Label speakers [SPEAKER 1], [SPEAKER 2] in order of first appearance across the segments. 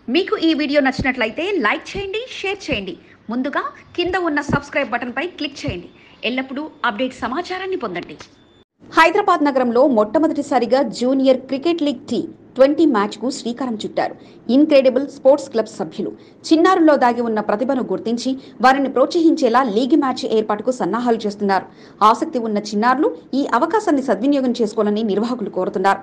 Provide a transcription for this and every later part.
[SPEAKER 1] మీకు ఈ వీడియో నచ్చినట్లయితే లైక్ చేయండి షేర్ చేయండి ముందుగా కింద ఉన్న సబ్స్క్రైబ్ బటన్పై క్లిక్ చేయండి ఎల్లప్పుడూ అప్డేట్ సమాచారాన్ని పొందండి హైదరాబాద్ నగరంలో మొట్టమొదటిసారిగా junior cricket league T twenty మ్యాచ్కు శ్రీకారం చుట్టారు ఇన్క్రెడిబుల్ స్పోర్ట్స్ క్లబ్ సభ్యులు చిన్నారుల్లో దాగి ఉన్న ప్రతిభను గుర్తించి వారిని ప్రోత్సహించేలా లీగ్ మ్యాచ్ ఏర్పాటుకు సన్నాహాలు చేస్తున్నారు ఆసక్తి ఉన్న చిన్నారులు ఈ అవకాశాన్ని సద్వినియోగం చేసుకోవాలని నిర్వాహకులు కోరుతున్నారు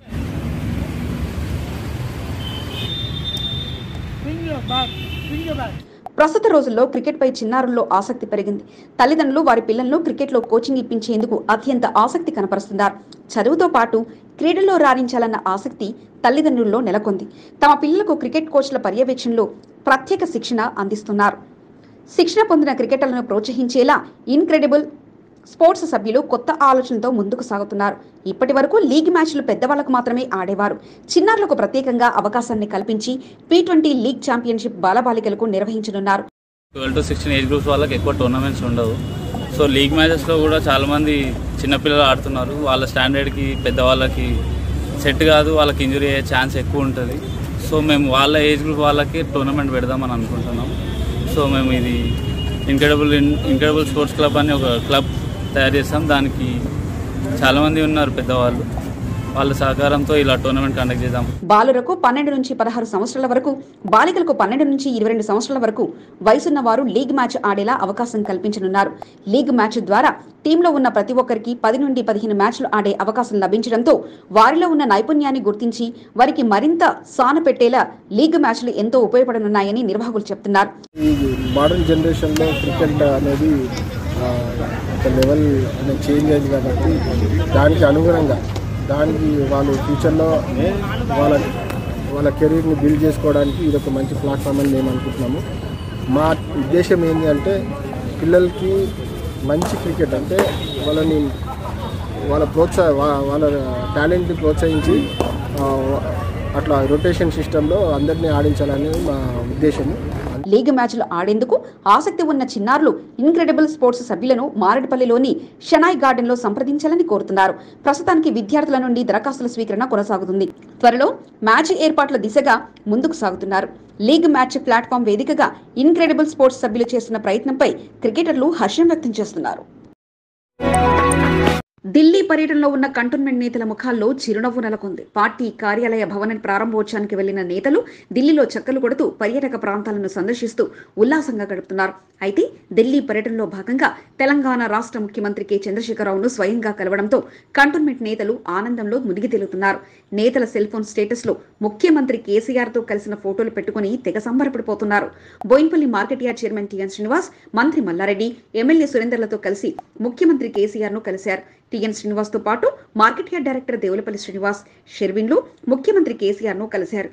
[SPEAKER 2] Bring your bag. Bring your bag.
[SPEAKER 1] ప్రస్తుత రోజుల్లో క్రికెట్పై చిన్నారుల్లో ఆసక్తి పెరిగింది తల్లిదండ్రులు వారి పిల్లలను క్రికెట్లో కోచింగ్ ఇప్పించేందుకు అత్యంత ఆసక్తి కనపరుస్తున్నారు చదువుతో పాటు క్రీడల్లో రాణించాలన్న ఆసక్తి తల్లిదండ్రుల్లో నెలకొంది తమ పిల్లలకు క్రికెట్ కోచ్ల పర్యవేక్షణలో ప్రత్యేక శిక్షణ అందిస్తున్నారు శిక్షణ పొందిన క్రికెటర్లను ప్రోత్సహించేలా ఇన్క్రెడిబుల్ స్పోర్ట్స్ సభ్యులు కొత్త ఆలోచనతో ముందుకు సాగుతున్నారు ఇప్పటి వరకు లీగ్ మ్యాచ్లు పెద్దవాళ్లకు మాత్రమే ఆడేవారు చిన్నారులకు ప్రత్యేకంగా అవకాశాన్ని కల్పించి టీ ట్వంటీ లీగ్ ఛాంపియన్షిప్ బాలబాలికలకు నిర్వహించనున్నారు
[SPEAKER 3] twelve to sixteen age groups వాళ్ళకి ఎక్కువ టోర్నమెంట్స్ ఉండవు సో లీగ్ మ్యాచెస్లో కూడా చాలామంది చిన్నపిల్లలు ఆడుతున్నారు వాళ్ళ స్టాండర్డ్కి పెద్దవాళ్ళకి సెట్ కాదు వాళ్ళకి ఇంజురీ అయ్యే ఛాన్స్ ఎక్కువ ఉంటుంది సో మేము వాళ్ళ ఏజ్ గ్రూప్ వాళ్ళకి టోర్నమెంట్ పెడదామని అనుకుంటున్నాం సో మేము ఇది ఇన్క్రెడిబుల్ ఇన్క్రెడిబుల్ స్పోర్ట్స్ క్లబ్ అని ఒక క్లబ్ తయారు చేస్తాం దానికి చాలామంది ఉన్నారు పెద్దవాళ్ళు వాళ్ళ సహకారంతో ఇలా టోర్నమెంట్ కండక్ట్ చేద్దాం
[SPEAKER 1] బాలురకు పన్నెండు నుంచి పదహారు సంవత్సరాల వరకు బాలికలకు పన్నెండు నుంచి ఇరవై రెండు సంవత్సరాల వరకు వయసున్న వారు లీగ్ మ్యాచ్ ఆడేలా అవకాశం కల్పించనున్నారు లీగ్ మ్యాచ్ ద్వారా టీంలో ఉన్న ప్రతి ఒక్కరికి పది నుండి పదిహేను మ్యాచ్లు ఆడే అవకాశం లభించడంతో వారిలో ఉన్న నైపుణ్యాన్ని గుర్తించి వారికి మరింత సాన పెట్టేలా లీగ్ మ్యాచ్లు ఎంతో ఉపయోగపడనున్నాయని నిర్వాహకులు చెప్తున్నారు
[SPEAKER 4] ఈ మోడర్న్ జనరేషన్లో క్రికెట్ అనేది ఆ, ఒక లెవెల్ అనేది చేంజ్ అయింది కాబట్టి దానికి అనుగుణంగా దానికి వాళ్ళు ఫ్యూచర్లో వాళ్ళ వాళ్ళ కెరీర్ని బిల్డ్ చేసుకోవడానికి ఇది ఒక మంచి ప్లాట్ఫామ్ అని మేము అనుకుంటున్నాము మా ఉద్దేశం ఏంటి అంటే పిల్లలకి మంచి క్రికెట్ అంటే వాళ్ళని వాళ్ళ ప్రోత్సాహ వా- వాళ్ళ టాలెంట్ని ప్రోత్సహించి ఆ, అట్లా రొటేషన్ సిస్టంలో అందరినీ ఆడించాలనేది మా ఉద్దేశము
[SPEAKER 1] లీగ్ మ్యాచ్లు ఆడేందుకు ఆసక్తి ఉన్న చిన్నారులు ఇన్క్రెడిబుల్ స్పోర్ట్స్ సభ్యులను మారేడుపల్లిలోని షనాయ్ గార్డెన్ లో సంప్రదించాలని కోరుతున్నారు ప్రస్తుతానికి విద్యార్థుల నుండి దరఖాస్తుల స్వీకరణ కొనసాగుతుంది త్వరలో మ్యాచ్ ఏర్పాట్ల దిశగా ముందుకు సాగుతున్నారు లీగ్ మ్యాచ్ ప్లాట్ఫామ్ వేదికగా ఇన్క్రెడిబుల్ స్పోర్ట్స్ సభ్యులు చేస్తున్న ప్రయత్నంపై క్రికెటర్లు హర్షం వ్యక్తం చేస్తున్నారు ఢిల్లీ పర్యటనలో ఉన్న కంటోన్మెంట్ నేతల ముఖాల్లో చిరునవ్వు నెలకొంది పార్టీ కార్యాలయ భవన ప్రారంభోత్సవానికి వెళ్లిన నేతలు ఢిల్లీలో చక్కలు కొడుతూ పర్యాటక ప్రాంతాలను సందర్శిస్తూ ఉల్లాసంగా గడుపుతున్నారు అయితే ఢిల్లీ పర్యటనలో భాగంగా తెలంగాణ రాష్ట్ర ముఖ్యమంత్రి కె చంద్రశేఖరరావును స్వయంగా కలవడంతో కంటోన్మెంట్ నేతలు ఆనందంలో మునిగి తేలుతున్నారు నేతల సెల్ ఫోన్ స్టేటస్ లో ముఖ్యమంత్రి కేసీఆర్ తో కలిసిన ఫోటోలు పెట్టుకుని తెగ సంబరపడిపోతున్నారు Bowenpally market yard chairman TN Srinivas మంత్రి మల్లారెడ్డి ఎమ్మెల్యే సురేందర్లతో కలిసి ముఖ్యమంత్రి కేసీఆర్ ను కలిశారు టిఎన్ శ్రీనివాస్ తో పాటు market yard director Devulapalli Srinivas షెర్విన్లు ముఖ్యమంత్రి కేసీఆర్ ను కలిశారు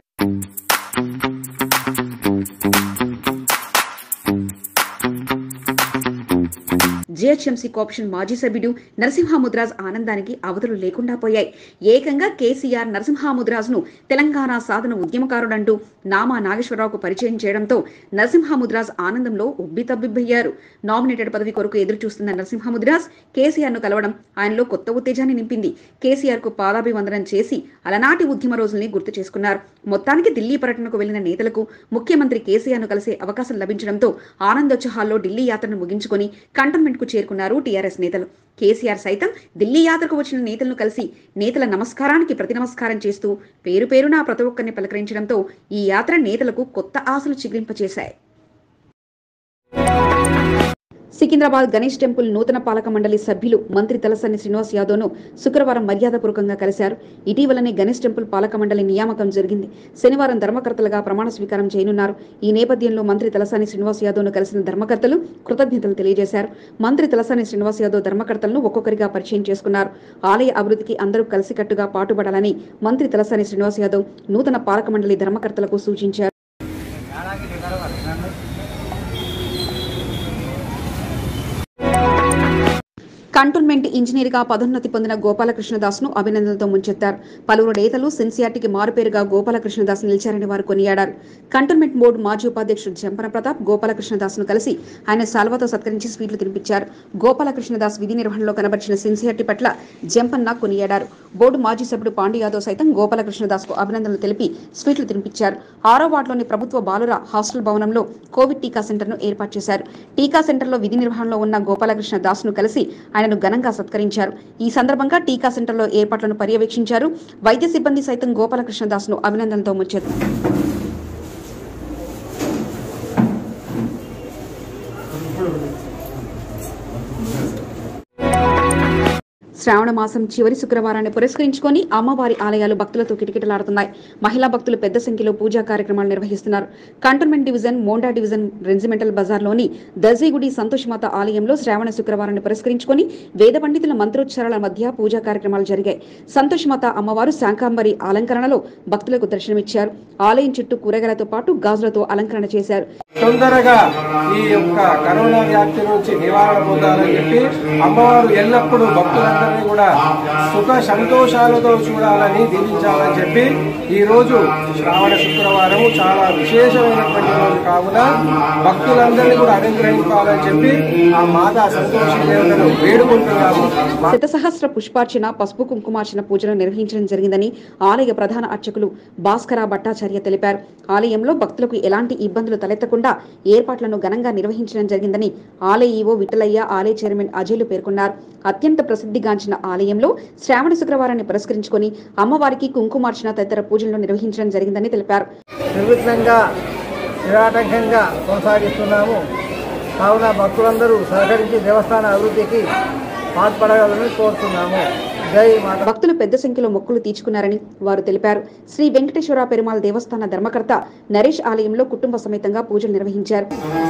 [SPEAKER 1] జిహెచ్ఎంసీ కోఆపరేషన్ మాజీ సభ్యుడు నరసింహాముద్రాజ్ ఆనందానికి అవధులు లేకుండా పోయాయి ఏకంగా కేసీఆర్ నరసింహాముద్రాజ్ను తెలంగాణ సాధన ఉద్యమకారుడంటూ నామా నాగేశ్వరరావుకు పరిచయం చేయడంతో నరసింహాముద్రాజ్ ఆనందంలో ఉబ్బితబ్బిబ్బయ్యారు నామినేటెడ్ పదవి కొరకు ఎదురు చూస్తున్న నరసింహాముద్రాజ్ కేసీఆర్ ను కలవడం ఆయనలో కొత్త ఉత్తేజాన్ని నింపింది కేసీఆర్ కు పాదాభివందనం చేసి అలనాటి ఉద్యమ రోజుల్ని గుర్తు చేసుకున్నారు మొత్తానికి ఢిల్లీ పర్యటనకు వెళ్లిన నేతలకు ముఖ్యమంత్రి కేసీఆర్ ను కలిసే అవకాశం లభించడంతో ఆనందోత్సాహాల్లో ఢిల్లీ యాత్రను ముగించుకొని కంటోన్మెంట్ కు చేరుకున్నారు టీఆర్ఎస్ నేతలు కేసీఆర్ సైతం ఢిల్లీ యాత్రకు వచ్చిన నేతలను కలిసి నేతల నమస్కారానికి ప్రతి నమస్కారం చేస్తూ పేరు పేరున ప్రతి ఒక్కరిని పలకరించడంతో ఈ యాత్ర నేతలకు కొత్త ఆశలు చిగురింపచేశాయి సికింద్రాబాద్ గణేష్ టెంపుల్ నూతన పాలక మండలి సభ్యులు మంత్రి తలసాని శ్రీనివాస్ యాదవ్ను శుక్రవారం మర్యాదపూర్వకంగా కలిశారు ఇటీవలనే గణేష్ టెంపుల్ పాలక మండలి నియామకం జరిగింది శనివారం ధర్మకర్తలుగా ప్రమాణ స్వీకారం చేయనున్నారు ఈ నేపథ్యంలో మంత్రి తలసాని శ్రీనివాస్ యాదవ్ను కలిసిన ధర్మకర్తలు కృతజ్ఞతలు తెలియజేశారు మంత్రి తలసాని శ్రీనివాస్ యాదవ్ ధర్మకర్తలను ఒక్కొక్కరిగా పరిచయం చేసుకున్నారు ఆలయ అభివృద్ధికి అందరూ కలిసికట్టుగా పాటుపడాలని మంత్రి తలసాని శ్రీనివాస్ యాదవ్ నూతన పాలక మండలి ధర్మకర్తలకు సూచించారు కంటోన్మెంట్ ఇంజనీర్గా పదోన్నతి పొందిన గోపాలకృష్ణదాస్ ను అభినందనలతో ముంచెత్తారు పలువురు నేతలు సిన్సియార్టీకి మారుపేరుగా గోపాలకృష్ణదాస్ నిలిచారని వారు కొనియాడారు కంటోన్మెంట్ బోర్డు మాజీ ఉపాధ్యక్షుడు జంపన ప్రతాప్ గోపాలకృష్ణదాస్ ను కలిసి ఆయన సాల్వాతో సత్కరించి స్వీట్లు తినిపించారు గోపాలకృష్ణదాస్ విధి నిర్వహణలో కనబరిచిన సిన్సియార్టీ పట్ల జంపన్న కొనియాడారు బోర్డు మాజీ సభ్యుడు పాండు యాదవ్ సైతం గోపాలకృష్ణదాస్ కు అభినందనలు తెలిపి స్వీట్లు తినిపించారు ఆరో వార్డులోని ప్రభుత్వ బాలుర హాస్టల్ భవనంలో కోవిడ్ టీకా సెంటర్ను ఏర్పాటు చేశారు టీకా సెంటర్లో విధి నిర్వహణలో ఉన్న గోపాలకృష్ణ దాస్ ను కలిసి ఆయనను ఘనంగా సత్కరించారు ఈ సందర్భంగా టీకా సెంటర్లో ఏర్పాట్లను పర్యవేక్షించారు వైద్య సిబ్బంది సైతం గోపాలకృష్ణ దాస్ ను అభినందనలతో ముంచారు శ్రావణ మాసం చివరి శుక్రవారాన్ని పురస్కరించుకొని అమ్మవారి ఆలయాలు భక్తులతో కిటకిటలాడుతున్నాయి మహిళా భక్తులు పెద్ద సంఖ్యలో పూజా కార్యక్రమాలు నిర్వహిస్తున్నారు cantonment division Monda division regimental బజార్లోని దర్జీగుడి సంతోషమాత ఆలయంలో శ్రావణ శుక్రవారాన్ని పురస్కరించుకొని వేద పండితుల మంత్రోచ్చారాల మధ్య పూజా కార్యక్రమాలు జరిగాయి సంతోషమాత అమ్మవారు శాంకాంబరి అలంకరణలో భక్తులకు దర్శనమిచ్చారు ఆలయం చుట్టూ కూరగాయలతో పాటు గాజులతో అలంకరణ చేశారు
[SPEAKER 5] తొందరగా ఈ యొక్క కరోనా వ్యాప్తి నుంచి నివారణ పొందాలని చెప్పి అమ్మవారు ఎల్లప్పుడూ భక్తులందరినీ కూడా సుఖ సంతోషాలతో చూడాలని దీవించాలని చెప్పి ఈ రోజు శ్రావణ శుక్రవారం చాలా విశేషమైనటువంటి రోజు కావున భక్తులందరినీ కూడా అనుగ్రహించాలని చెప్పి ఆ మాతా సంతోషి దేవతను వేడుకుంటున్నాము
[SPEAKER 1] శతసహస్ర పుష్పార్చన పసుపు కుంకుమార్చన పూజలు నిర్వహించడం జరిగిందని ఆలయ ప్రధాన అర్చకులు భాస్కర భట్టాచార్య తెలిపారు ఆలయంలో భక్తులకు ఎలాంటి ఇబ్బందులు తలెత్తకుండా ఏర్పాట్లను ఘనంగా నిర్వహించడం జరిగిందని ఆలయ ఈవో విఠలయ్య ఆలయ చైర్మన్ అజయ్లు పేర్కొన్నారు అత్యంత ప్రసిద్ధిగాంచిన ఆలయంలో శ్రావణ శుక్రవారాన్ని పురస్కరించుకొని అమ్మవారికి కుంకుమార్చన తదితర పూజలను నిర్వహించడం జరిగిందని తెలిపారు
[SPEAKER 2] నిర్విఘ్నంగా నిరాటంకంగా కొనసాగిస్తున్నాము కావున భక్తులందరూ సహకరించి దేవస్థాన అభివృద్ధికి పాల్పడగలని కోరుతున్నాము జై మాత
[SPEAKER 1] భక్తులు పెద్ద సంఖ్యలో మొక్కులు తీర్చుకున్నారని వారు తెలిపారు శ్రీ వెంకటేశ్వర పెరుమాళ్ దేవస్థాన ధర్మకర్త నరేష్ ఆలయంలో కుటుంబ సమేతంగా పూజలు నిర్వహించారు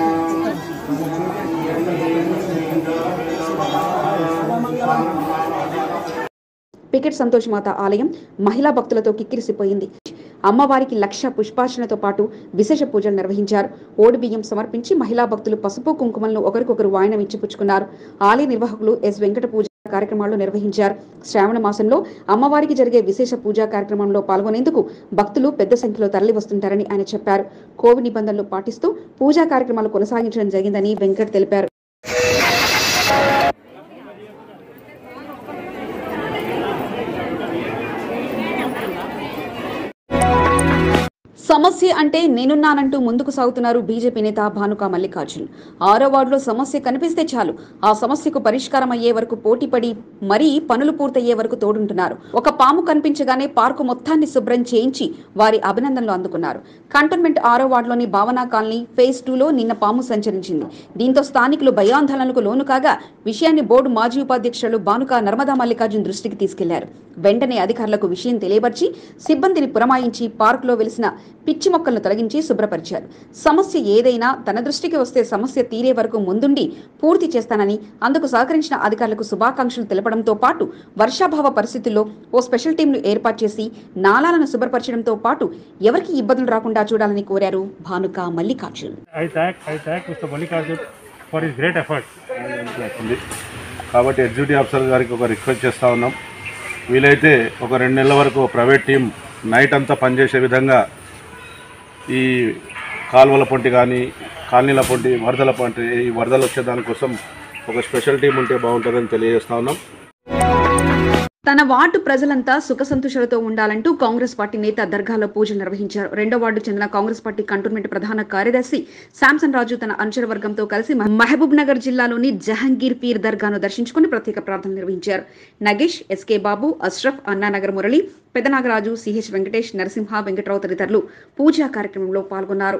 [SPEAKER 1] పికెట్ సంతోషమాత ఆలయం మహిళా భక్తులతో కిక్కిరిసిపోయింది అమ్మవారికి లక్ష పుష్పార్చనతో పాటు విశేష పూజలు నిర్వహించారు ఓడి బియ్యం సమర్పించి మహిళా భక్తులు పసుపు కుంకుమలను ఒకరికొకరు వాయనం ఇచ్చి పుచ్చుకున్నారు ఆలయ నిర్వాహకులు ఎస్ వెంకట పూజ కార్యక్రమాలు నిర్వహించారు శ్రావణ మాసంలో అమ్మవారికి జరిగే విశేష పూజా కార్యక్రమంలో పాల్గొనేందుకు భక్తులు పెద్ద సంఖ్యలో తరలి వస్తుంటారని ఆయన చెప్పారు కోవిడ్ నిబంధనలు పాటిస్తూ పూజా కార్యక్రమాలు కొనసాగించడం జరిగిందని వెంకట్ తెలిపారు సమస్య అంటే నేనున్నానంటూ ముందుకు సాగుతున్నారు బీజేపీ నేత భానుక మల్లికార్జున్ ఆరో వార్డులో సమస్య కనిపిస్తే చాలు ఆ సమస్యకు పరిష్కారం అయ్యే వరకు పోటీపడి మరీ పనులు పూర్తయ్యే వరకు తోడుంటున్నారు ఒక పాము కనిపించగానే పార్కు మొత్తాన్ని శుభ్రం చేయించి వారి అభినందనలు అందుకున్నారు కంటోన్మెంట్ ఆరో వార్డులోని భావనా కాలనీ ఫేజ్ టూలో నిన్న పాము సంచరించింది దీంతో స్థానికులు భయాందోళనలకు లోను కాగా విషయాన్ని బోర్డు మాజీ ఉపాధ్యక్షులు భానుక నర్మదా మల్లికార్జున్ దృష్టికి తీసుకెళ్లారు వెంటనే అధికారులకు విషయం తెలియబర్చి సిబ్బందిని పురమాయించి పార్కులో వెలిసిన పిచ్చి మొక్కలను తొలగించి శుభ్రపరిచారు సమస్య ఏదైనా తన దృష్టికి వస్తే సమస్య తీరే వరకు ముందుండి పూర్తి చేస్తానని అందుకు సహకరించిన అధికారులకు శుభాకాంక్షలు తెలపడంతో పాటు వర్షాభావ పరిస్థితుల్లో ఓ స్పెషల్ టీంను ఏర్పాటు చేసి నాలాలను శుభ్రపరచడంతో పాటు ఎవరికి ఇబ్బందులు రాకుండా చూడాలని కోరారు భానుక Mallikarjun
[SPEAKER 6] I thank I thank Mr. Mallikarjun for his great effort.
[SPEAKER 7] ఉంది కాబట్టి ఎగ్జిక్యూటివ్ ఆఫీసర్ గారికి ఒక రిక్వెస్ట్ చేస్తూ ఉన్నాం వీలైతే ఒక రెండు నెలల వరకు ప్రైవేట్ టీం నైట్ అంతా పనిచేసే విధంగా ఈ కాలువల పొంటి కానీ కాలనీల పొంటి వరదల పొంటి ఈ వరదలు వచ్చే దానికోసం ఒక స్పెషల్ టీం ఉంటే బాగుంటుందని తెలియజేస్తా ఉన్నాం
[SPEAKER 1] తన వార్డు ప్రజలంతా సుఖ సంతోషాలతో ఉండాలంటూ కాంగ్రెస్ పార్టీ నేత దర్గాలో పూజలు నిర్వహించారు రెండో వార్డు చెందిన కాంగ్రెస్ పార్టీ కంటోన్మెంట్ ప్రధాన కార్యదర్శి శాంసన్ రాజు తన అనుచర వర్గంతో కలిసి మహబూబ్ నగర్ జిల్లాలోని జహంగీర్ పీర్ దర్గాను దర్శించుకుని ప్రత్యేక ప్రార్థనలు నిర్వహించారు నగేష్ ఎస్కే బాబు అష్రఫ్ అన్నానగర్ మురళి పెదనాగరాజు సిహెచ్ వెంకటేష్ నరసింహ వెంకట్రావు తదితరులు పూజా కార్యక్రమంలో పాల్గొన్నారు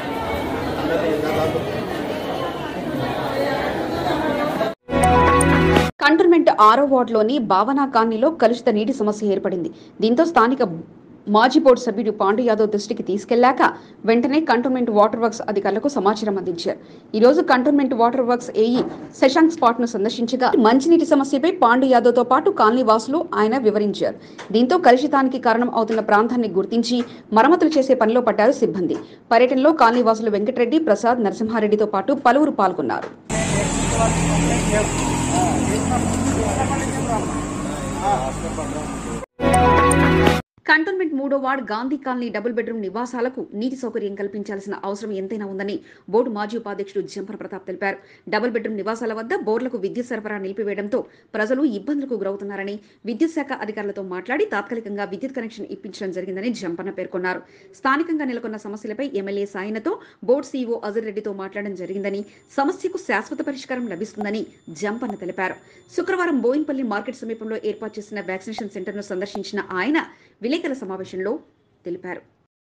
[SPEAKER 1] కంటోన్మెంట్ ఆరో వార్డులోని భావనా కాలనీలో కలుషిత నీటి సమస్య ఏర్పడింది దీంతో స్థానిక మాజీ బోర్డు సభ్యుడు పాండు యాదవ్ దృష్టికి తీసుకెళ్లాక వెంటనే కంటోన్మెంట్ వాటర్ వర్క్స్ అధికారులకు సమాచారం అందించారు ఈ రోజు cantonment water works AE Shashank spot ను సందర్శించగా మంచినీటి సమస్యపై పాండు యాదవ్ తో పాటు కాలనీ వాసులు ఆయన వివరించారు దీంతో కలుషితానికి కారణం అవుతున్న ప్రాంతాన్ని గుర్తించి మరమ్మతులు చేసే పనిలో పడ్డారు సిబ్బంది పర్యటనలో కాలనీ వాసులు వెంకటరెడ్డి ప్రసాద్ నరసింహారెడ్డితో పాటు పలువురు పాల్గొన్నారు
[SPEAKER 2] ఆ
[SPEAKER 1] కంటోన్మెంట్ మూడో ward Gandhi colony double bedroom నివాసాలకు నీటి సౌకర్యం కల్పించాల్సిన అవసరం ఎంతైనా ఉందని బోర్డు మాజీ ఉపాధ్యక్షుడు జంపన ప్రతాప్ తెలిపారు డబుల్ బెడ్రూమ్ నివాసాల వద్ద బోర్లకు విద్యుత్ సరఫరా నిలిపివేయడంతో ప్రజలు ఇబ్బందులకు గురవుతున్నారని విద్యుత్ శాఖ అధికారులతో మాట్లాడి తాత్కాలికంగా విద్యుత్ కనెక్షన్ ఇప్పించడం జరిగిందని జంపన్న పేర్కొన్నారు స్థానికంగా నెలకొన్న సమస్యలపై ఎమ్మెల్యే సాయనతో బోర్డు సీఈఓ అజర్ రెడ్డితో మాట్లాడడం జరిగిందని సమస్యకు శాశ్వత పరిష్కారం లభిస్తుందని జంపన్న తెలిపారు శుక్రవారం బోయిన్పల్లి మార్కెట్ సమీపంలో ఏర్పాటు చేసిన వ్యాక్సినేషన్ సెంటర్ను సందర్శించిన ఆయన విలేకరుల సమావేశంలో తెలిపారు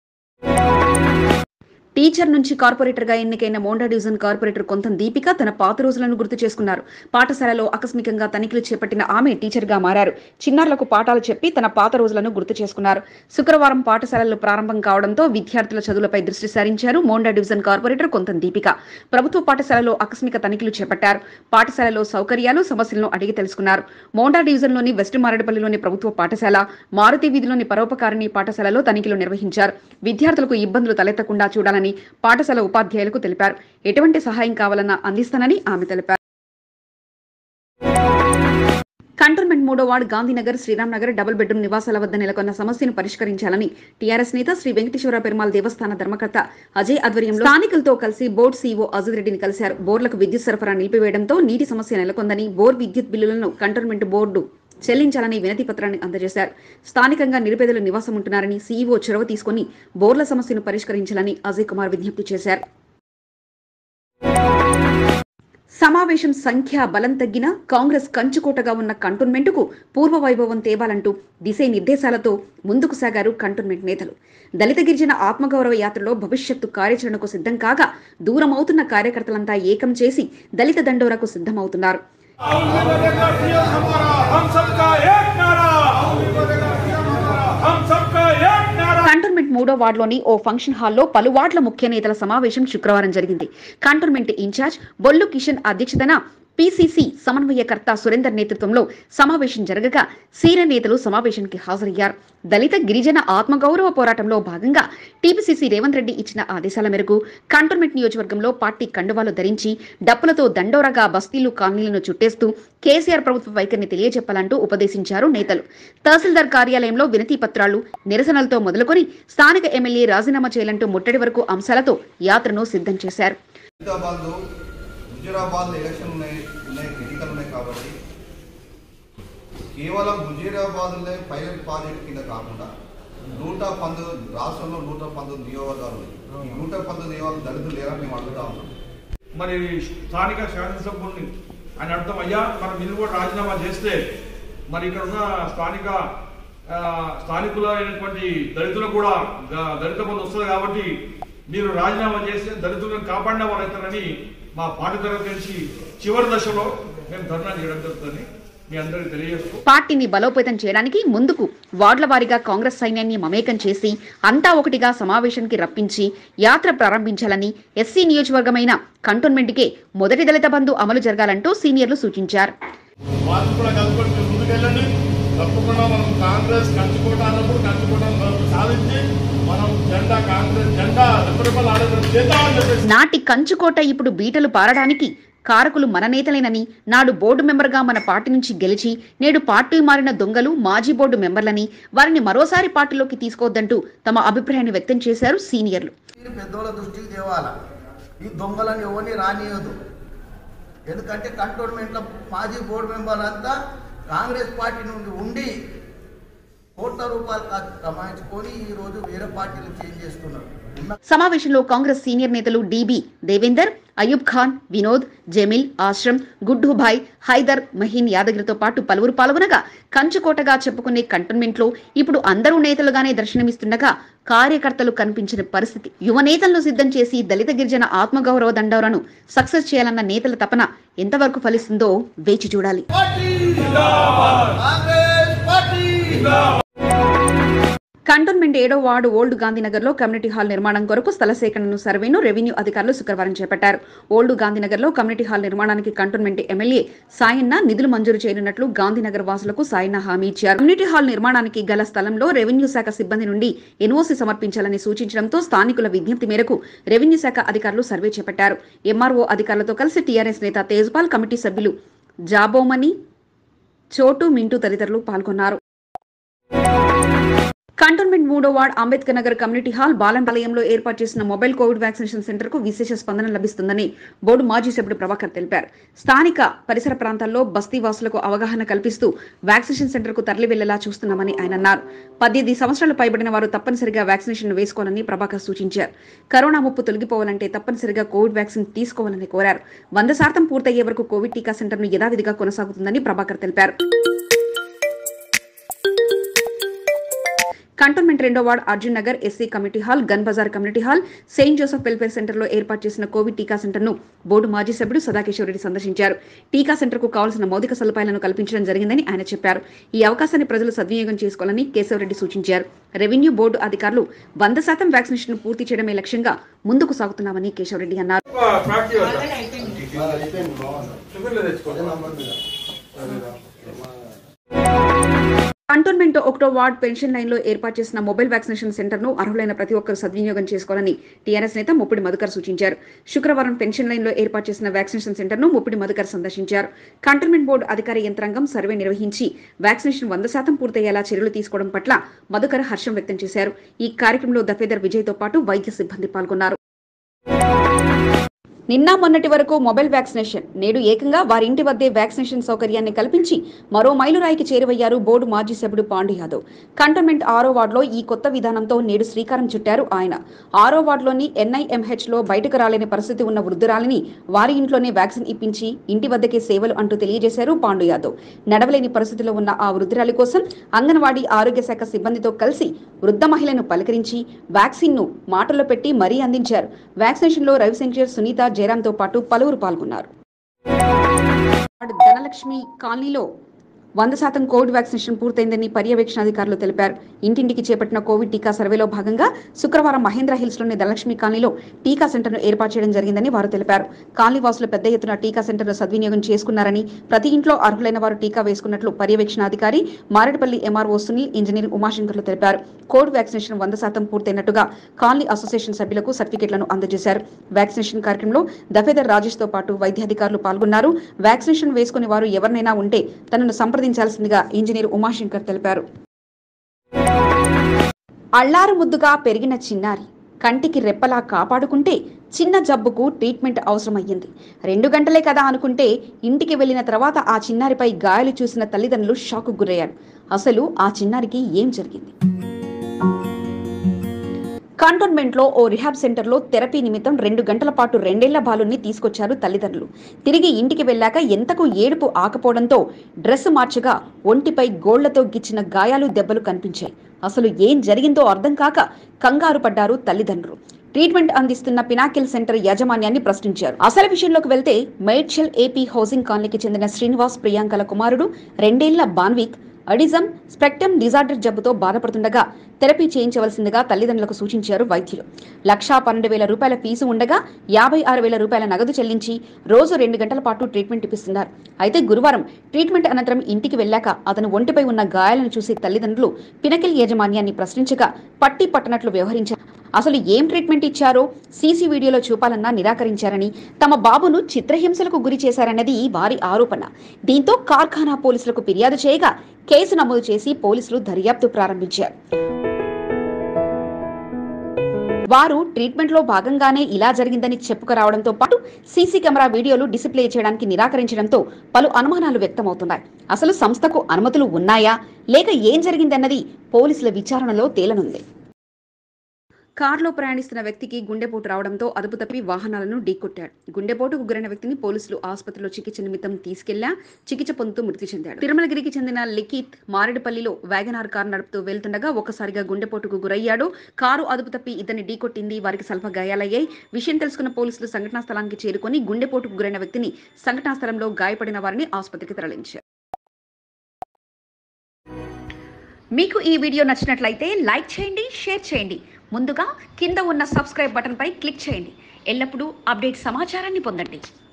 [SPEAKER 1] టీచర్ నుంచి కార్పొరేటర్గా ఎన్నికైన మోండా డివిజన్ కార్పొరేటర్ కొంతం దీపిక తన పాత రోజులను గుర్తు చేసుకున్నారు పాఠశాలలో ఆకస్మికంగా తనిఖీలు చేపట్టిన ఆమె టీచర్గా మారారు చిన్నారులకు పాఠాలు చెప్పి తన పాత రోజులను గుర్తు చేసుకున్నారు శుక్రవారం పాఠశాలలు ప్రారంభం కావడంతో విద్యార్థుల చదువులపై దృష్టి సారించారు మోండా డివిజన్ కార్పొరేటర్ కొంతం దీపిక ప్రభుత్వ పాఠశాలలో ఆకస్మిక తనిఖీలు చేపట్టారు పాఠశాలలో సౌకర్యాలు సమస్యలను అడిగి తెలుసుకున్నారు మోండా డివిజన్లోని వెస్ట్ మారేడుపల్లిలోని ప్రభుత్వ పాఠశాల మారుతి వీధిలోని పరోపకారిణి పాఠశాలలో తనిఖీలు నిర్వహించారు విద్యార్థులకు ఇబ్బందులు తలెత్తకుండా చూడాలని పాఠశాల ఉపాధ్యాయులకు తెలిపారు ఎటువంటి సహాయం కావాలన్నా అందిస్తానని ఆమె తెలిపారు కంటోన్మెంట్ మూడో ward Gandhinagar Sriram Nagar double bedroom నివాసాల వద్ద నెలకొన్న సమస్యను పరిష్కరించాలని టీఆర్ఎస్ నేత శ్రీ వెంకటేశ్వర పెరుమాల్ దేవస్థాన ధర్మకర్త అజయ్ ఆధ్వర్యంలో స్థానికులతో కలిసి బోర్డు సీఈఓ అజద్ రెడ్డిని కలిశారు బోర్లకు విద్యుత్ సరఫరా నిలిపివేయడంతో నీటి సమస్య నెలకొందని బోర్ విద్యుత్ బిల్లులను కంటోన్మెంట్ బోర్డు చెల్లించాలని వినతి పత్రాన్ని అందజేశారు స్థానికంగా నిరుపేదలు నివాసం ఉంటున్నారని సీఈఓ చొరవ తీసుకుని బోర్ల సమస్యను పరిష్కరించాలని అజయ్ కుమార్ విజ్ఞప్తి చేశారు సమావేశం సంఖ్య బలం తగ్గిన కాంగ్రెస్ కంచుకోటగా ఉన్న కంటోన్మెంటుకు పూర్వ వైభవం తేవాలంటూ దిశే నిర్దేశాలతో ముందుకు సాగారు కంటోన్మెంట్ నేతలు దళిత గిరిజన ఆత్మగౌరవ యాత్రలో భవిష్యత్తు కార్యాచరణకు సిద్ధం కాగా దూరమవుతున్న కార్యకర్తలంతా ఏకం చేసి దళిత దండోరకు సిద్ధమవుతున్నారు
[SPEAKER 8] हम सबका एक नारा हम सबका एक नारा
[SPEAKER 1] కంటోన్మెంట్ మూడో వార్డులోని ఓ ఫంక్షన్ హాల్లో పలు వార్డుల ముఖ్య నేతల సమావేశం శుక్రవారం జరిగింది కంటోన్మెంట్ ఇన్ఛార్జ్ బొల్లు కిషన్ అధ్యక్షతన పీసీసీ సమన్వయకర్త సురేందర్ నేతృత్వంలో సమావేశం జరగగా సీనియర్ నేతలు సమావేశానికి హాజరయ్యారు దళిత గిరిజన ఆత్మగౌరవ పోరాటంలో భాగంగా టీపీసీసీ రేవంత్ రెడ్డి ఇచ్చిన ఆదేశాల మేరకు కంటోన్మెంట్ నియోజకవర్గంలో పార్టీ కండువాలు ధరించి డప్పులతో దండోరగా బస్తీలు కాలనీలను చుట్టేస్తూ కేసీఆర్ ప్రభుత్వ వైఖరిని తెలియజెప్పాలంటూ ఉపదేశించారు నేతలు తహసీల్దార్ కార్యాలయంలో వినతి పత్రాలు నిరసనలతో మొదలుకొని స్థానిక ఎమ్మెల్యే రాజీనామా చేయాలంటూ ముట్టడి వరకు అంశాలతో యాత్రను సిద్ధం చేశారు
[SPEAKER 9] హైదరాబాద్లో హుజీరాబాద్లో ఎలక్షన్ ఉన్నాయి ఉన్నాయి ఎన్నికలు ఉన్నాయి కాబట్టి కేవలం హుజీరాబాద్లో పైలట్ ప్రాజెక్ట్ కింద కాకుండా నూట పంతొమ్మిది రాష్ట్రంలో నూట పంతొమ్మిది నియోజకవర్గాలు ఉన్నాయి ఈ నూట పంతొమ్మిది నియోజకవర్గాలు దళితులు లేరా మేము అడుగుతా ఉన్నాం
[SPEAKER 8] మరి స్థానిక శాసనసభ్యుల్ని ఆయన అర్థం అయ్యా మనం మీరు కూడా రాజీనామా చేస్తే మరి ఇక్కడ ఉన్న స్థానిక ఆ, స్థానికులైనటువంటి దళితులకు కూడా ద- దళిత బంధు వస్తుంది కాబట్టి మీరు రాజీనామా చేస్తే దళితులను కాపాడిన వారు అవుతారని మా పార్టీ తరఫు నుంచి చివరి దశలో మేము ధర్నా చేయడం జరుగుతుంది మీ అందరికీ తెలియజేస్తూ
[SPEAKER 1] పార్టీని బలోపేతం చేయడానికి ముందుకు వార్డుల వారీగా కాంగ్రెస్ సైన్యాన్ని మమేకం చేసి అంతా ఒకటిగా సమావేశానికి రప్పించి యాత్ర ప్రారంభించాలని ఎస్సీ నియోజకవర్గమైన కంటోన్మెంట్కే మొదటి దళిత బంధు అమలు జరగాలంటూ సీనియర్లు సూచించారు
[SPEAKER 4] వాళ్ళు కూడా కలుపుకొని మీరు ముందుకెళ్ళండి తప్పకుండా మనం కాంగ్రెస్ కంచుకోట అన్నప్పుడు కంచుకోట సాధించి మనం జెండా కాంగ్రెస్ జెండా రెప్పరెప్పలు ఆడేటట్టు చేద్దామని చెప్పేసి
[SPEAKER 1] నాటి కంచుకోట ఇప్పుడు బీటలు పారడానికి కారకులు మన నేతలేనని నాడు బోర్డు మెంబర్గా మన పార్టీ నుంచి గెలిచి నేడు పార్టీ మారిన దొంగలు మాజీ బోర్డు మెంబర్లని వారిని మరోసారి పార్టీలోకి తీసుకోవద్దంటూ తమ అభిప్రాయాన్ని వ్యక్తం చేశారు సీనియర్లు
[SPEAKER 10] మీరు పెద్దోళ్ళ దృష్టికి తేవాల ఈ దొంగలను ఎవరిని రానియదు ఎందుకంటే కంటోన్మెంట్లో మాజీ బోర్డు మెంబర్లు అంతా కాంగ్రెస్ పార్టీ నుండి ఉండి కోట్ల రూపాయలు కా- కమాయించుకొని ఈరోజు వేరే పార్టీలు చేంజ్ చేస్తున్నారు ఉన్న
[SPEAKER 1] సమావేశంలో కాంగ్రెస్ సీనియర్ నేతలు డీబీ దేవేందర్ అయూబ్ ఖాన్ వినోద్ జమీల్ ఆశ్రమ్ గుడ్డుభాయ్ హైదర్ మహీన్ యాదగిరితో పాటు పలువురు పాల్గొనగా కంచుకోటగా చెప్పుకునే కంటోన్మెంట్లో ఇప్పుడు అందరూ నేతలుగానే దర్శనమిస్తుండగా కార్యకర్తలు కనిపించిన పరిస్థితి యువ నేతలను సిద్ధం చేసి దళిత గిరిజన ఆత్మగౌరవ దండోరాను సక్సెస్ చేయాలన్న నేతల తపన ఎంతవరకు ఫలిస్తుందో వేచి చూడాలి
[SPEAKER 10] కాంగ్రెస్ పార్టీ
[SPEAKER 1] కంటోన్మెంట్ ఏడో వార్డు ఓల్డ్ గాంధీనగర్లో కమ్యూనిటీ హాల్ నిర్మాణం కొరకు స్థల సేకరణను సర్వేను రెవెన్యూ అధికారులు శుక్రవారం చేపట్టారు ఓల్డ్ గాంధీనగర్లో కమ్యూనిటీ హాల్ నిర్మాణానికి కంటోన్మెంట్ ఎమ్మెల్యే సాయన్న నిధులు మంజూరు చేయనున్నట్లు గాంధీనగర్ వాసులకు సాయన్న హామీ ఇచ్చారు కమ్యూనిటీ హాల్ నిర్మాణానికి గల స్థలంలో రెవెన్యూ శాఖ సిబ్బంది నుండి ఎన్ఓసీ సమర్పించాలని సూచించడంతో స్థానికుల విజ్ఞప్తి మేరకు రెవెన్యూ శాఖ అధికారులు సర్వే చేపట్టారు ఎంఆర్ఓ అధికారులతో కలిసి టీఆర్ఎస్ నేత తేజ్పాల్ కమిటీ సభ్యులు జాబోమని చోటు మింటూ తదితరులు పాల్గొన్నారు కంటోన్మెంట్ మూడో ward Ambedkar Nagar community hall బాలంపాలయంలో ఏర్పాటు చేసిన మొబైల్ కోవిడ్ వ్యాక్సినేషన్ సెంటర్ కు విశేష స్పందన లభిస్తుందని బోర్డు మాజీ సభ్యుడు ప్రభాకర్ తెలిపారు స్థానిక పరిసర ప్రాంతాల్లో బస్తీ వాసులకు అవగాహన కల్పిస్తూ వ్యాక్సినేషన్ సెంటర్ కు తరలి వెళ్లేలా చూస్తున్నామని ఆయన అన్నారు పద్దెనిమిది సంవత్సరాలు పైబడిన వారు తప్పనిసరిగా వ్యాక్సినేషన్ వేసుకోవాలని ప్రభాకర్ సూచించారు కరోనా ముప్పు తొలగిపోవాలంటే తప్పనిసరిగా కోవిడ్ వ్యాక్సిన్ తీసుకోవాలని కోరారు వంద శాతం పూర్తయ్యే వరకు కోవిడ్ టీకా సెంటర్ ను యథావిధిగా కొనసాగుతుందని ప్రభాకర్ తెలిపారు కంటోన్మెంట్ రెండో ward Arjun Nagar SC community hall gun bazaar community hall saint Joseph welfare centre లో ఏర్పాటు చేసిన కోవిడ్ టీకా సెంటర్ ను బోర్డు మాజీ సభ్యుడు సదాకిషోరెడ్డి సందర్శించారు టీకా సెంటర్ కు కావాల్సిన మౌలిక సదుపాయాలను కల్పించడం జరిగిందని ఆయన చెప్పారు ఈ అవకాశాన్ని ప్రజలు సద్వినియోగం చేసుకోవాలని కేశవరెడ్డి సూచించారు రెవెన్యూ బోర్డు అధికారులు వంద శాతం వ్యాక్సినేషన్ పూర్తి చేయడమే లక్ష్యంగా ముందుకు సాగుతున్నామని కేశవరెడ్డి అన్నారు కంటోన్మెంట్ ఒకటో వార్డ్ పెన్షన్ లైన్ లో ఏర్పాటు చేసిన మొబైల్ వ్యాక్సినేషన్ సెంటర్ ను అర్హులైన ప్రతి ఒక్కరు సద్వినియోగం చేసుకోవాలని టీఆర్ఎస్ నేత ముప్పిడి మధుకర్ సూచించారు శుక్రవారం పెన్షన్ లైన్ లో ఏర్పాటు చేసిన వ్యాక్సినేషన్ సెంటర్ ను ముప్పిడి మధుకర్ సందర్శించారు కంటోన్మెంట్ బోర్డు అధికార యంత్రాంగం సర్వే నిర్వహించి వ్యాక్సినేషన్ వంద శాతం పూర్తయ్యేలా చర్యలు తీసుకోవడం పట్ల మధుకర్ హర్షం వ్యక్తం చేశారు ఈ కార్యక్రమంలో దఫేదర్ విజయ్ తో పాటు వైద్య సిబ్బంది పాల్గొన్నారు నిన్న మొన్నటి వరకు మొబైల్ వ్యాక్సినేషన్ నేడు ఏకంగా వారి ఇంటి వద్దే వ్యాక్సినేషన్ సౌకర్యాన్ని కల్పించి మరో మైలురాయికి చేరువయ్యారు బోర్డు మాజీ సభ్యుడు పాండు యాదవ్ కంటోన్మెంట్ ఆరో వార్డులో ఈ కొత్త విధానంతో నేడు శ్రీకారం చుట్టారు ఆయన ఆరో వార్డులోని ఎన్ఐఎంహెచ్ లో బయటకు రాలేని పరిస్థితి ఉన్న వృద్ధురాలిని వారి ఇంట్లోనే వ్యాక్సిన్ ఇప్పించి ఇంటి వద్దకే సేవలు అంటూ తెలియజేశారు పాండు యాదవ్ నడవలేని పరిస్థితిలో ఉన్న ఆ వృద్ధురాలి కోసం అంగన్వాడీ ఆరోగ్య శాఖ సిబ్బందితో కలిసి వృద్ధ మహిళను పలకరించి వ్యాక్సిన్ ను మాటల్లో పెట్టి మరీ అందించారు వ్యాక్సినేషన్ లో రవిశంకర్ సునీత జయరాంతో పాటు పలువురు పాల్గొన్నారు ధనలక్ష్మి కాలనీలో వంద శాతం కోవిడ్ వ్యాక్సినేషన్ పూర్తయిందని పర్యవేక్షణాధికారులు తెలిపారు ఇంటింటికి చేపట్టిన కోవిడ్ టీకా సర్వేలో భాగంగా శుక్రవారం మహేంద్ర హిల్స్ లోని ధనలక్ష్మి కాలనీలో టీకా సెంటర్ను ఏర్పాటు చేయడం జరిగిందని వారు తెలిపారు కాలనీ వాసులు పెద్ద ఎత్తున టీకా సెంటర్ను సద్వినియోగం చేసుకున్నారని ప్రతి ఇంట్లో అర్హులైన వారు టీకా వేసుకున్నట్లు పర్యవేక్షణాధికారి మారేడుపల్లి ఎంఆర్ఓ సునీల్ ఇంజనీర్ ఉమాశంకర్లు తెలిపారు కోవిడ్ వ్యాక్సినేషన్ వంద శాతం పూర్తయినట్టుగా కాలనీ అసోసియేషన్ సభ్యులకు సర్టిఫికెట్లను అందజేశారు వ్యాక్సినేషన్ కార్యక్రమంలో దఫేదర్ రాజేష్ తో పాటు వైద్యాధికారులు పాల్గొన్నారు వ్యాక్సినేషన్ వేసుకుని వారు ఎవరినైనా ఉంటే తనను సంప్రదించాల్సిందిగా ఇంజనీర్ ఉమాశంకర్ తెలిపారు అల్లారు ముద్దుగా పెరిగిన చిన్నారి కంటికి రెప్పలా కాపాడుకుంటే చిన్న జబ్బుకు ట్రీట్మెంట్ అవసరమయ్యింది రెండు గంటలే కదా అనుకుంటే ఇంటికి వెళ్లిన తర్వాత ఆ చిన్నారిపై గాయాలు చూసిన తల్లిదండ్రులు షాకు గురయ్యారు అసలు ఆ చిన్నారికి ఏం జరిగింది కంటోన్మెంట్ లో ఓ రిహాబ్ సెంటర్ లో థెరపీ నిమిత్తం రెండు గంటల పాటు రెండేళ్ల బాలుని తీసుకొచ్చారు తల్లిదండ్రులు తిరిగి ఇంటికి వెళ్ళాక ఎంతకు ఏడుపు ఆకపోవడంతో డ్రెస్ మార్చగా ఒంటిపై గోళ్లతో గిచ్చిన గాయాలు దెబ్బలు కనిపించాయి అసలు ఏం జరిగిందో అర్థం కాక కంగారు పడ్డారు తల్లిదండ్రులు ట్రీట్మెంట్ అందిస్తున్న పినాకిల్ సెంటర్ యాజమాన్యాన్ని ప్రశ్నించారు అసలు విషయంలోకి వెళ్తే మేడ్చల్ ఏపీ హౌసింగ్ కాలనీకి చెందిన శ్రీనివాస్ ప్రియాంకల కుమారుడు రెండేళ్ల బాన్విక్ అడిజం స్పెక్టమ్ డిజార్డర్ జబ్బుతో బాధపడుతుండగా థెరపీ చేయించవలసిందిగా తల్లిదండ్రులకు సూచించారు వైద్యులు లక్షా పన్నెండు వేల రూపాయల ఫీజు ఉండగా యాభై ఆరు వేల రూపాయల నగదు చెల్లించి రోజు రెండు గంటల పాటు ట్రీట్మెంట్ ఇప్పిస్తున్నారు అయితే గురువారం ట్రీట్మెంట్ అనంతరం ఇంటికి వెళ్ళాక అతను ఒంటిపై ఉన్న గాయాలను చూసి తల్లిదండ్రులు పినకిల్ యాజమాన్యాన్ని ప్రశ్నించగా పట్టి పట్టనట్లు వ్యవహరించారు అసలు ఏం ట్రీట్మెంట్ ఇచ్చారో సీసీ వీడియోలో చూపాలన్నా నిరాకరించారని తమ బాబును చిత్రహింసలకు గురి చేశారన్నది వారి ఆరోపణ దీంతో కార్ఖానా పోలీసులకు ఫిర్యాదు చేయగా కేసు నమోదు చేసి పోలీసులు దర్యాప్తు ప్రారంభించారు వారు ట్రీట్మెంట్ లో భాగంగానే ఇలా జరిగిందని చెప్పుకురావడంతో పాటు సీసీ కెమెరా వీడియోలు డిస్ప్లే చేయడానికి నిరాకరించడంతో పలు అనుమానాలు వ్యక్తమవుతున్నాయి అసలు సంస్థకు అనుమతులు ఉన్నాయా లేక ఏం జరిగిందన్నది పోలీసుల విచారణలో తేలనుంది కారులో ప్రయాణిస్తున్న వ్యక్తికి గుండెపోటు రావడంతో అదుపు తప్పి వాహనాలను ఢీకొట్టాడు గుండెపోటుకు గురైన వ్యక్తిని పోలీసులు ఆసుపత్రిలో చికిత్స నిమిత్తం తీసుకెళ్లా చికిత్స పొందుతూ మృతి చెందాడు తిరుమలగిరికి చెందిన లిఖిత్ మారేడుపల్లిలో వ్యాగనార్ కారు నడుపుతూ వెళ్తుండగా ఒక్కసారిగా గుండెపోటుకు గురయ్యాడు కారు అదుపు తప్పి ఇద్దరిని ఢీకొట్టింది వారికి స్వల్ప గాయాలయ్యాయి విషయం తెలుసుకున్న పోలీసులు సంఘటనా స్థలానికి చేరుకొని గుండెపోటుకు గురైన వ్యక్తిని సంఘటనా స్థలంలో గాయపడిన వారిని ఆసుపత్రికి తరలించారు మీకు ఈ వీడియో నచ్చినట్లయితే లైక్ చేయండి షేర్ చేయండి ముందుగా కింద ఉన్న సబ్స్క్రైబ్ బటన్పై క్లిక్ చేయండి ఎల్లప్పుడూ అప్డేట్ సమాచారాన్ని పొందండి